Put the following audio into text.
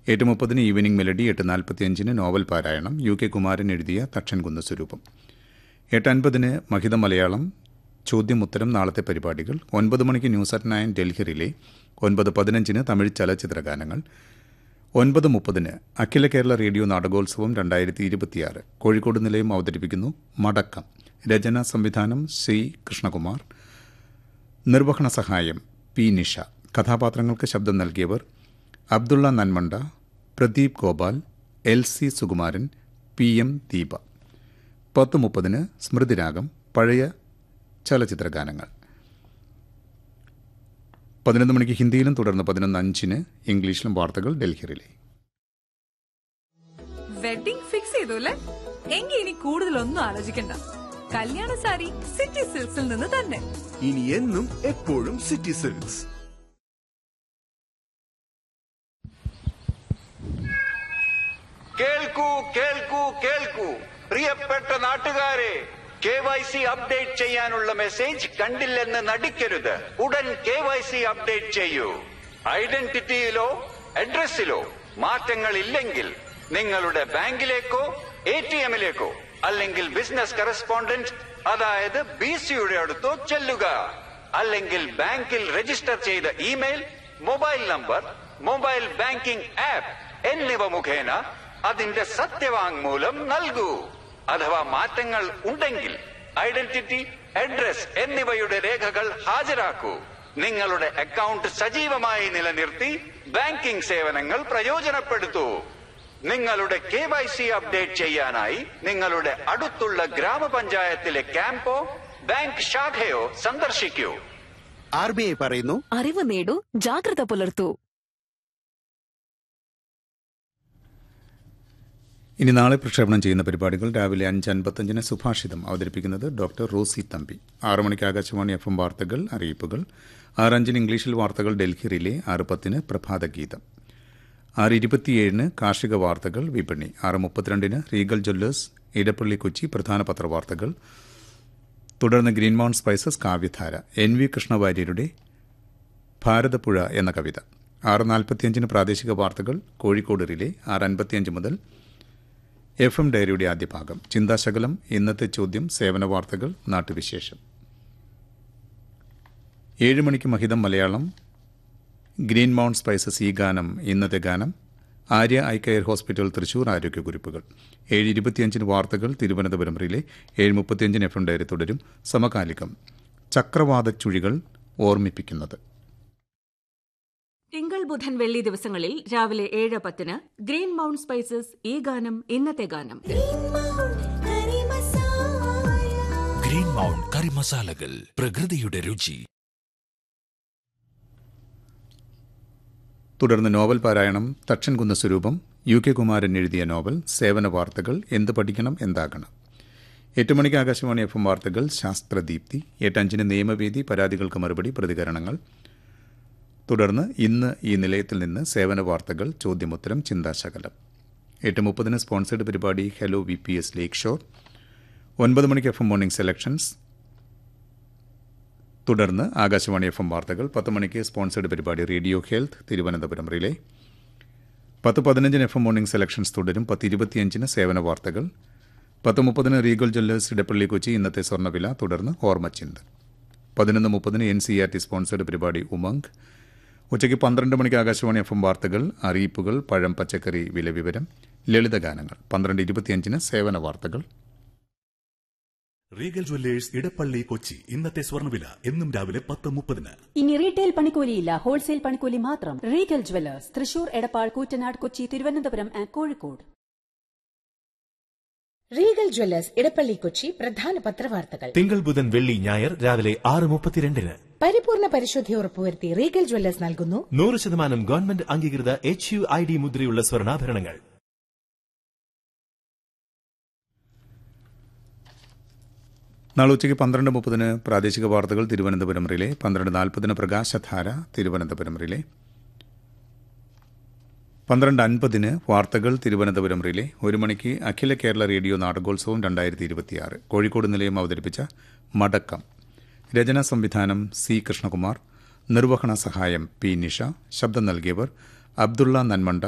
എട്ട് മുപ്പതിന് evening melody എട്ട് നാൽപ്പത്തിയഞ്ചിന് നോവൽ പാരായണം യു കെ കുമാരൻ എഴുതിയ തക്ഷൻകുന്ന് സ്വരൂപം എട്ട് അൻപതിന് മഹിത മലയാളം ചോദ്യം ഉത്തരം നാളത്തെ പരിപാടികൾ ഒൻപത് മണിക്ക് news at nine Delhi relay ഒൻപത് പതിനഞ്ചിന് തമിഴ് ചലച്ചിത്ര ഗാനങ്ങൾ ഒൻപത് മുപ്പതിന് അഖില കേരള റേഡിയോ നാടകോത്സവം രണ്ടായിരത്തി ഇരുപത്തിയാറ് കോഴിക്കോട് നിലയം അവതരിപ്പിക്കുന്നു മടക്കം രചന സംവിധാനം ശ്രീ കൃഷ്ണകുമാർ നിർവഹണ സഹായം പി നിഷ കഥാപാത്രങ്ങൾക്ക് ശബ്ദം നൽകിയവർ Abdulla Nanmanda Pradeep Gopal L C Sukumaran P M Deepa പത്ത് മുപ്പതിന് സ്മൃതിരാഗം പഴയ ചലച്ചിത്ര ഗാനങ്ങൾ പതിനൊന്ന് മണിക്ക് ഹിന്ദിയിലും തുടർന്ന് പതിനൊന്ന് അഞ്ചിന് ഇംഗ്ലീഷിലും വാർത്തകൾ ഡൽഹിയിലെ വെഡിംഗ് ഫിക്സ് ചെയ്തു അല്ലേ എങ്കിൽ ഇനി കൂടുതലൊന്നും ആലോചിക്കണ്ട കല്യാണ സാരി സിറ്റി സിൽക്സിൽ നിന്ന് തന്നെ ഇനി എന്നും എപ്പോഴും സിറ്റി സിൽക്സ് കേൾക്കൂ കേൾക്കൂ കേൾക്കൂ പ്രിയപ്പെട്ട നാട്ടുകാരെ കെ വൈ സി അപ്ഡേറ്റ് ചെയ്യാനുള്ള മെസ്സേജ് കണ്ടില്ലെന്ന് നടിക്കരുത് ഉടൻ കെ വൈ സി അപ്ഡേറ്റ് ചെയ്യൂ ഐഡന്റിറ്റിയിലോ അഡ്രസ്സിലോ മാറ്റങ്ങൾ ഇല്ലെങ്കിൽ നിങ്ങളുടെ ബാങ്കിലേക്കോ എ ടി എമ്മിലേക്കോ അല്ലെങ്കിൽ ബിസിനസ് കറസ്പോണ്ടന്റ് അതായത് ബി സിയുടെ അടുത്തോ ചെല്ലുക അല്ലെങ്കിൽ ബാങ്കിൽ രജിസ്റ്റർ ചെയ്ത email mobile number mobile banking app എന്നിവ മുഖേന അതിന്റെ സത്യവാങ്മൂലം നൽകൂ അഥവാ മാറ്റങ്ങൾ ഉണ്ടെങ്കിൽ ഐഡന്റിറ്റി അഡ്രസ് എന്നിവയുടെ രേഖകൾ ഹാജരാക്കൂ നിങ്ങളുടെ അക്കൗണ്ട് സജീവമായി നിലനിർത്തി ബാങ്കിംഗ് സേവനങ്ങൾ പ്രയോജനപ്പെടുത്തൂ നിങ്ങളുടെ കെ വൈ സി അപ്ഡേറ്റ് ചെയ്യാനായി നിങ്ങളുടെ അടുത്തുള്ള ഗ്രാമപഞ്ചായത്തിലെ ക്യാമ്പോ ബാങ്ക് ശാഖയോ സന്ദർശിക്കൂ ആർ ബി ഐ പറയുന്നു അറിവ് നേടൂ ജാഗ്രത പുലർത്തൂ ഇനി നാളെ പ്രക്ഷേപണം ചെയ്യുന്ന പരിപാടികൾ രാവിലെ അഞ്ച് അൻപത്തഞ്ചിന് സുഭാഷിതം അവതരിപ്പിക്കുന്നത് ഡോക്ടർ റോസി തമ്പി ആറ് മണിക്ക് ആകാശവാണി എഫ് എം വാർത്തകൾ അറിയിപ്പുകൾ ആറ് അഞ്ചിന് ഇംഗ്ലീഷിൽ വാർത്തകൾ ഡൽഹി റിലേ ആറ് പത്തിന് പ്രഭാതഗീതം ആറ് ഇരുപത്തിയേഴിന് കാർഷിക വാർത്തകൾ വിപണി ആറ് മുപ്പത്തിരണ്ടിന് റീഗൽ ജ്വല്ലേഴ്സ് ഇടപ്പള്ളി കൊച്ചി പ്രധാന പത്രവാർത്തകൾ തുടർന്ന് green mount spices Kavyadhara N V കൃഷ്ണവാര്യരുടെ ഭാരതപ്പുഴ എന്ന കവിത ആറ് നാൽപ്പത്തിയഞ്ചിന് പ്രാദേശിക വാർത്തകൾ കോഴിക്കോട് റിലേ ആറ് അൻപത്തിയഞ്ച് മുതൽ എഫ് എം ഡയറിയുടെ ആദ്യ ഭാഗം ചിന്താശകലം ഇന്നത്തെ ചോദ്യം സേവന വാർത്തകൾ നാട്ടുവിശേഷം ഏഴ് മണിക്ക് മഹിതം മലയാളം ഗ്രീൻ മൗണ്ട് സ്പൈസസ് ഈ ഗാനം ഇന്നത്തെ ഗാനം Arya eye care hospital Thrissur ആരോഗ്യക്കുറിപ്പുകൾ ഏഴ് ഇരുപത്തിയഞ്ചിന് വാർത്തകൾ തിരുവനന്തപുരം റിലേ ഏഴ് മുപ്പത്തിയഞ്ചിന് എഫ് എം ഡയറി തുടരും സമകാലികം ചക്രവാത ചുഴികൾ ഓർമ്മിപ്പിക്കുന്നത് തിങ്കൾ ബുധൻ വെള്ളി ദിവസങ്ങളിൽ രാവിലെ ഏഴ് പത്തിന് ഗ്രീൻ മൗണ്ട് സ്പൈസസ് ഈ ഗാനം ഇന്നത്തെ ഗാനം ഗ്രീൻ മൗണ്ട് കറി മസാലകൾ പ്രകൃതിയുടെ രുചി തുടർന്ന് നോവൽ പാരായണം തക്ഷൻകുന്ന സ്വരൂപം യു കെ കുമാരൻ എഴുതിയ നോവൽ സേവന വാർത്തകൾ എന്ത് പഠിക്കണം എന്താകണം എട്ട് മണിക്ക് ആകാശവാണി എഫ് എം വാർത്തകൾ ശാസ്ത്രദീപ്തി എട്ടഞ്ചിന് നിയമവേദി പരാതികൾക്ക് മറുപടി പ്രതികരണങ്ങൾ തുടർന്ന് ഇന്ന് ഈ നിലയത്തിൽ നിന്ന് സേവന വാർത്തകൾ ചോദ്യമുത്തരം ചിന്താശകലം എട്ട് മുപ്പതിന് സ്പോൺസേഡ് പരിപാടി hello V P S lake shore ഒൻപത് മണിക്ക് എഫ് എം മോർണിംഗ് സെലക്ഷൻസ് തുടർന്ന് ആകാശവാണി എഫ് എം വാർത്തകൾ പത്ത് മണിക്ക് സ്പോൺസേഡ് പരിപാടി റേഡിയോ ഹെൽത്ത് തിരുവനന്തപുരം റിലേ പത്ത് പതിനഞ്ചിന് എഫ് എം മോർണിംഗ് സെലക്ഷൻസ് തുടരും പത്ത് ഇരുപത്തിയഞ്ചിന് സേവന വാർത്തകൾ പത്ത് മുപ്പതിന് റീഗൽ ജ്വല്ലേഴ്സ് ഇടപ്പള്ളി കൊച്ചി ഇന്നത്തെ സ്വർണ്ണവില തുടർന്ന് ഓർമ്മച്ചിന്ത് പതിനൊന്ന് മുപ്പതിന് N C R T sponsored പരിപാടി ഉമംഗ് ഉച്ചയ്ക്ക് പന്ത്രണ്ട് മണിക്ക് ആകാശവാണി എഫ് എം വാർത്തകൾ അറിയിപ്പുകൾ പഴം പച്ചക്കറി വില വിവരം ലളിതഗാനങ്ങൾ പന്ത്രണ്ട് ഇരുപത്തിയഞ്ചിന് സേവന വാർത്തകൾ റീഗൽ ജ്വല്ലേഴ്സ് ഇടപ്പള്ളി കൊച്ചി ഇന്നത്തെ സ്വർണ്ണവില എന്നും രാവിലെ പത്ത് മുപ്പതിന് ഇനി റീറ്റെയിൽ പണിക്കൂലിയില്ല ഹോൾസെയിൽ പണിക്കൂലി മാത്രം Regal Jewellers Thrissur Edappal Koottanad Kochi Thiruvananthapuram and Kozhikode Regal Jewellers Edappally Kochi പ്രധാന പത്രവാർത്തകൾ തിങ്കൾ ബുധൻ വെള്ളി ഞായർ രാവിലെ ആറ് മുപ്പത്തിരണ്ടിന് പരിപൂർണ പരിശുദ്ധി ഉറപ്പുവരുത്തി റീഗൽ ജ്വല്ലേഴ്സ് നൽകുന്നു നൂറ് ശതമാനം ഗവൺമെന്റ് അംഗീകൃത എച്ച് യു ഐ ഡി മുദ്രയുള്ള സ്വർണ്ണാഭരണങ്ങൾ നാളെ ഉച്ചയ്ക്ക് പന്ത്രണ്ട് മുപ്പതിന് പ്രാദേശിക വാർത്തകൾ തിരുവനന്തപുരം റിലേ പന്ത്രണ്ട് നാൽപ്പതിന് പ്രകാശധാര തിരുവനന്തപുരം റിലേ പന്ത്രണ്ട് അൻപതിന് വാർത്തകൾ തിരുവനന്തപുരം റിലേ ഒരു മണിക്ക് അഖില കേരള റേഡിയോ നാടകോത്സവം രണ്ടായിരത്തി ഇരുപത്തിയാറ് കോഴിക്കോട് നിലയം അവതരിപ്പിച്ച മടക്കം രചനാ സംവിധാനം സി കൃഷ്ണകുമാർ നിർവഹണ സഹായം പി നിഷ ശബ്ദം നൽകിയവർ അബ്ദുള്ള നന്മണ്ട